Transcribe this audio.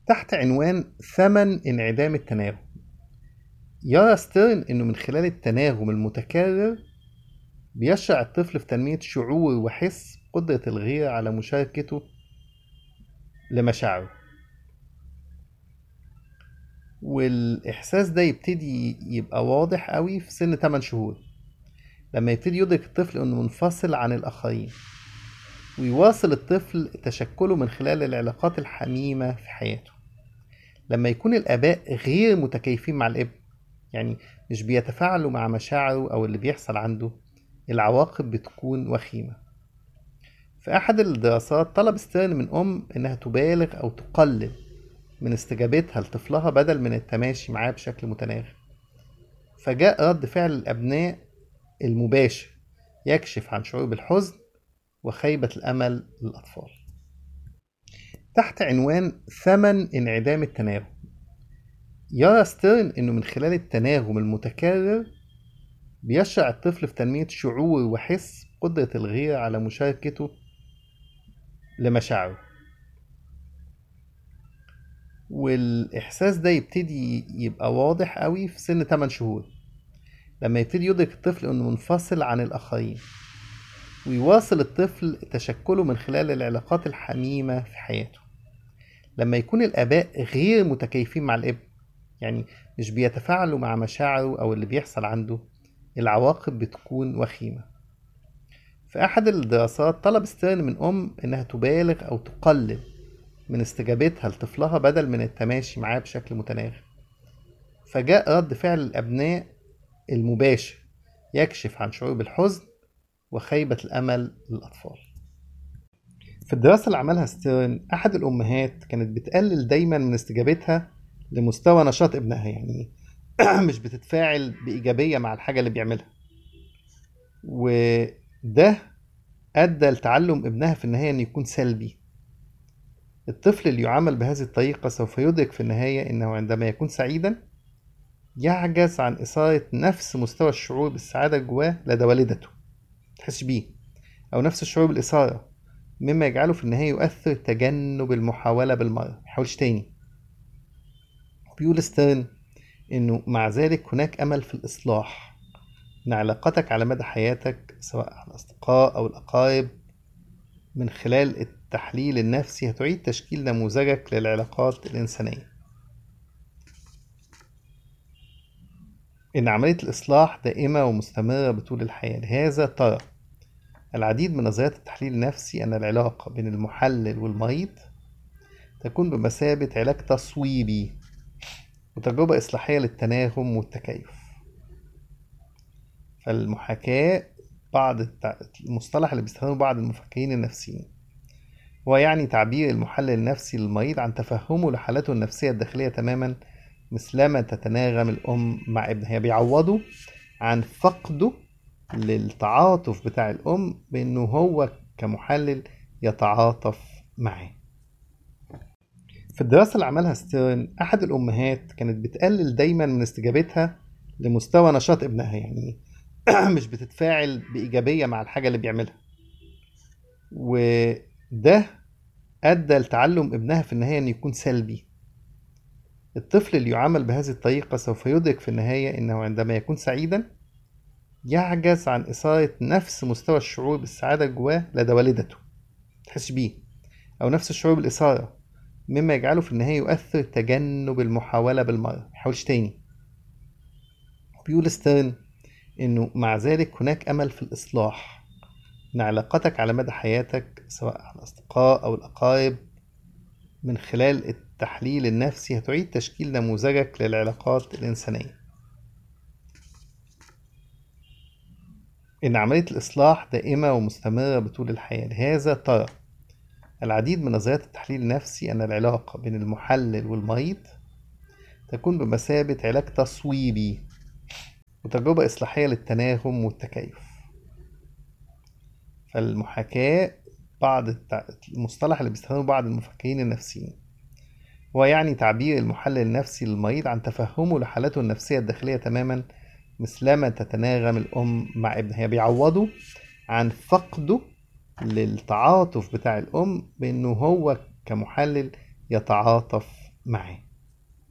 تحت عنوان ثمن انعدام التناغم يرى ستيرن أنه من خلال التناغم المتكرر بيشرع الطفل في تنمية شعور وحس قدرة الغير على مشاركته لمشاعره والإحساس ده يبتدي يبقى واضح قوي في سن 8 شهور لما يبتدي يدرك الطفل أنه منفصل عن الآخرين ويواصل الطفل تشكله من خلال العلاقات الحميمة في حياته لما يكون الآباء غير متكيفين مع الابن يعني مش بيتفاعلوا مع مشاعره أو اللي بيحصل عنده العواقب بتكون وخيمة في أحد الدراسات طلب ستيرن من أم إنها تبالغ أو تقلل من استجابتها لطفلها بدل من التماشي معاه بشكل متناغم فجاء رد فعل الأبناء المباشر يكشف عن شعور بالحزن وخيبة الأمل للأطفال تحت عنوان ثمن انعدام التناغم يرى ستيرن أنه من خلال التناغم المتكرر بيشرع الطفل في تنمية شعور وحس قدرة الغير على مشاركته لمشاعره والإحساس ده يبتدي يبقى واضح قوي في سن 8 شهور لما يبتدي يدرك الطفل أنه منفصل عن الآخرين ويواصل الطفل تشكله من خلال العلاقات الحميمة في حياته لما يكون الآباء غير متكيفين مع الابن يعني مش بيتفاعلوا مع مشاعره أو اللي بيحصل عنده العواقب بتكون وخيمة في أحد الدراسات طلب ستيرن من أم إنها تبالغ أو تقلل من استجابتها لطفلها بدل من التماشي معاه بشكل متناغم فجاء رد فعل الأبناء المباشر يكشف عن شعور بالحزن وخيبة الأمل للأطفال في الدراسة اللي عملها ستيرن أحد الأمهات كانت بتقلل دايما من استجابتها لمستوى نشاط ابنها يعني مش بتتفاعل بإيجابية مع الحاجة اللي بيعملها وده أدى لتعلم ابنها في النهاية أن يكون سلبي الطفل اللي يعامل بهذه الطريقة سوف يدرك في النهاية أنه عندما يكون سعيدا يعجز عن إثارة نفس مستوى الشعور بالسعادة جواه لدى والدته تحس بيه أو نفس الشعور بالإثارة مما يجعله في النهاية يؤثر تجنب المحاولة بالمرة يحاولش تاني بيقول ستيرن إنه مع ذلك هناك أمل في الإصلاح إن علاقتك على مدى حياتك سواء الأصدقاء أو الأقارب من خلال التحليل النفسي هتعيد تشكيل نموذجك للعلاقات الإنسانية إن عملية الإصلاح دائمة ومستمرة بطول الحياة لهذا ترى العديد من نظريات التحليل النفسي أن العلاقة بين المحلل والمريض تكون بمثابة علاج تصويبي وتجربة إصلاحية للتناغم والتكيف فالمحاكاة بعض المصطلح اللي بيستخدمه بعض المفكرين النفسيين هو يعني تعبير المحلل النفسي للمريض عن تفهمه لحالته النفسية الداخلية تماما مثلما تتناغم الأم مع ابنها هي بيعوضه عن فقده للتعاطف بتاع الأم بأنه هو كمحلل يتعاطف معاه في الدراسة اللي عملها ستيرن أحد الأمهات كانت بتقلل دايما من استجابتها لمستوى نشاط ابنها يعني مش بتتفاعل بإيجابية مع الحاجة اللي بيعملها وده أدى لتعلم ابنها في النهاية أن يكون سلبي الطفل اللي يعامل بهذه الطريقة سوف يدرك في النهاية أنه عندما يكون سعيدا يعجز عن إثارة نفس مستوى الشعور بالسعادة جواه لدى والدته تحس بيه أو نفس الشعور بالإثارة مما يجعله في النهاية يؤثر تجنب المحاولة بالمرة يحاولش تاني بيقول ستيرن إنه مع ذلك هناك أمل في الإصلاح إن علاقتك على مدى حياتك سواء الأصدقاء أو الأقارب من خلال التحليل النفسي هتعيد تشكيل نموذجك للعلاقات الإنسانية إن عملية الإصلاح دائمة ومستمرة بطول الحياة لهذا ترى العديد من نظريات التحليل النفسي أن العلاقة بين المحلل والمريض تكون بمثابة علاج تصويبي وتجربة إصلاحية للتناغم والتكيف فالمحاكاة بعض المصطلح اللي بيستخدمه بعض المفكرين النفسيين هو يعني تعبير المحلل النفسي للمريض عن تفهمه لحالته النفسية الداخلية تماما مثلما تتناغم الأم مع ابنها هي بيعوضه عن فقده للتعاطف بتاع الأم بأنه هو كمحلل يتعاطف معاه